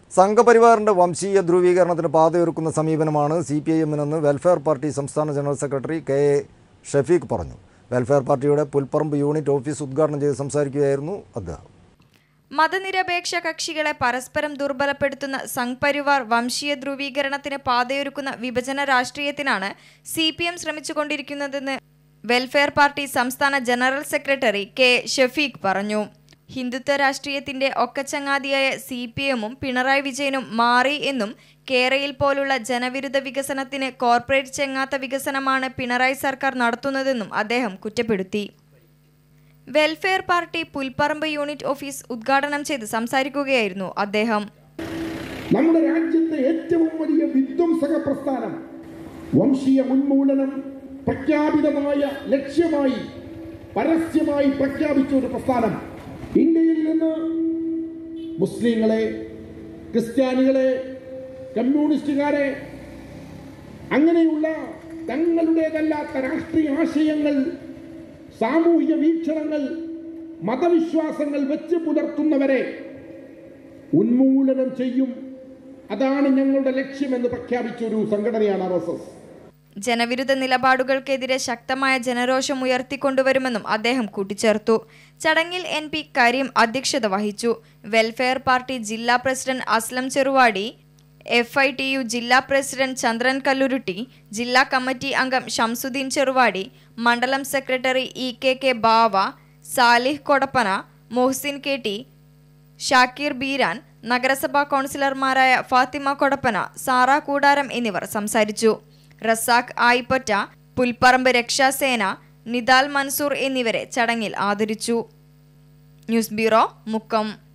സംഘപരിവാറിന്റെ വംശീയ ധ്രുവീകരണത്തിന് പാതയൊരുക്കുന്ന സമീപനമാണ് സി പി ഐ എമ്മിനെന്ന് വെൽഫെയർ പാർട്ടി സംസ്ഥാന general secretary K A Shafeeq പറഞ്ഞു വെൽഫെയർ പാർട്ടിയുടെ പുൽപ്പറമ്പ് യൂണിറ്റ് ഓഫീസ് ഉദ്ഘാടനം ചെയ്ത് സംസാരിക്കുകയായിരുന്നു അദ്ദേഹം മതനിരപേക്ഷ കക്ഷികളെ പരസ്പരം ദുർബലപ്പെടുത്തുന്ന സംഘ് പരിവാർ വംശീയ ധ്രുവീകരണത്തിന് പാതയൊരുക്കുന്ന വിഭജന രാഷ്ട്രീയത്തിനാണ് സി പി എം ശ്രമിച്ചുകൊണ്ടിരിക്കുന്നതെന്ന് വെൽഫെയർ പാർട്ടി സംസ്ഥാന ജനറൽ സെക്രട്ടറി കെ ഷഫീഖ് പറഞ്ഞു ഹിന്ദുത്വ രാഷ്ട്രീയത്തിന്റെ ഒക്കച്ചങ്ങാതിയായ സി പി എമ്മും പിണറായി വിജയനും മാറി എന്നും കേരയിൽ പോലുള്ള ജനവിരുദ്ധ വികസനത്തിന് കോർപ്പറേറ്റ് ചെങ്ങാത്ത വികസനമാണ് പിണറായി സർക്കാർ നടത്തുന്നതെന്നും അദ്ദേഹം കുറ്റപ്പെടുത്തി welfare party Pulparambu unit office ഉദ്ഘാടനം ചെയ്ത് സംസാരിക്കുകയായിരുന്നു അദ്ദേഹം നമ്മുടെ രാജ്യത്തെ ഏറ്റവും വലിയ വിധ്വംസക പ്രസ്ഥാനം വംശീയ ഉന്മൂലനം പ്രഖ്യാപിതമായ ലക്ഷ്യമായി പരസ്യമായി പ്രഖ്യാപിച്ച ഒരു പ്രസ്ഥാനം ഇന്ത്യയിൽ നിന്ന് മുസ്ലിങ്ങളെ ക്രിസ്ത്യാനികളെ കമ്മ്യൂണിസ്റ്റുകാരെ അങ്ങനെയുള്ള തങ്ങളുടേതല്ലാത്ത രാഷ്ട്രീയ ആശയങ്ങൾ സാമൂഹിക വീക്ഷണങ്ങൾ മതവിശ്വാസങ്ങൾ വെച്ച് പുലർത്തുന്നവരെ ഉന്മൂലനം ചെയ്യും അതാണ് ഞങ്ങളുടെ ലക്ഷ്യമെന്ന് പ്രഖ്യാപിച്ച ഒരു സംഘടനയാണ് ആർ എസ് എസ് ജനവിരുദ്ധ നിലപാടുകൾക്കെതിരെ ശക്തമായ ജനരോഷം ഉയർത്തിക്കൊണ്ടുവരുമെന്നും അദ്ദേഹം കൂട്ടിച്ചേർത്തു ചടങ്ങിൽ എൻ പി കരീം അധ്യക്ഷത വഹിച്ചു വെൽഫെയർ പാർട്ടി ജില്ലാ president Aslam Cheruvadi F I T U ജില്ലാ പ്രസിഡന്റ് ചന്ദ്രൻ കല്ലുരുട്ടി ജില്ലാ കമ്മിറ്റി അംഗം ഷംസുദ്ദീൻ ചെറുവാടി മണ്ഡലം secretary E K K Bava Salih Kodappana Mohsin K T Shakir Beeran നഗരസഭാ കൗൺസിലർമാരായ ഫാത്തിമ കൊടപ്പന സാറ കൂടാരം എന്നിവർ സംസാരിച്ചു റസാഖ് ആയിപ്പൊറ്റ പുൽപ്പറമ്പ് രക്ഷാസേന നിദാൽ മൻസൂർ എന്നിവരെ ചടങ്ങിൽ ആദരിച്ചു ന്യൂസ് ബ്യൂറോ മുക്കം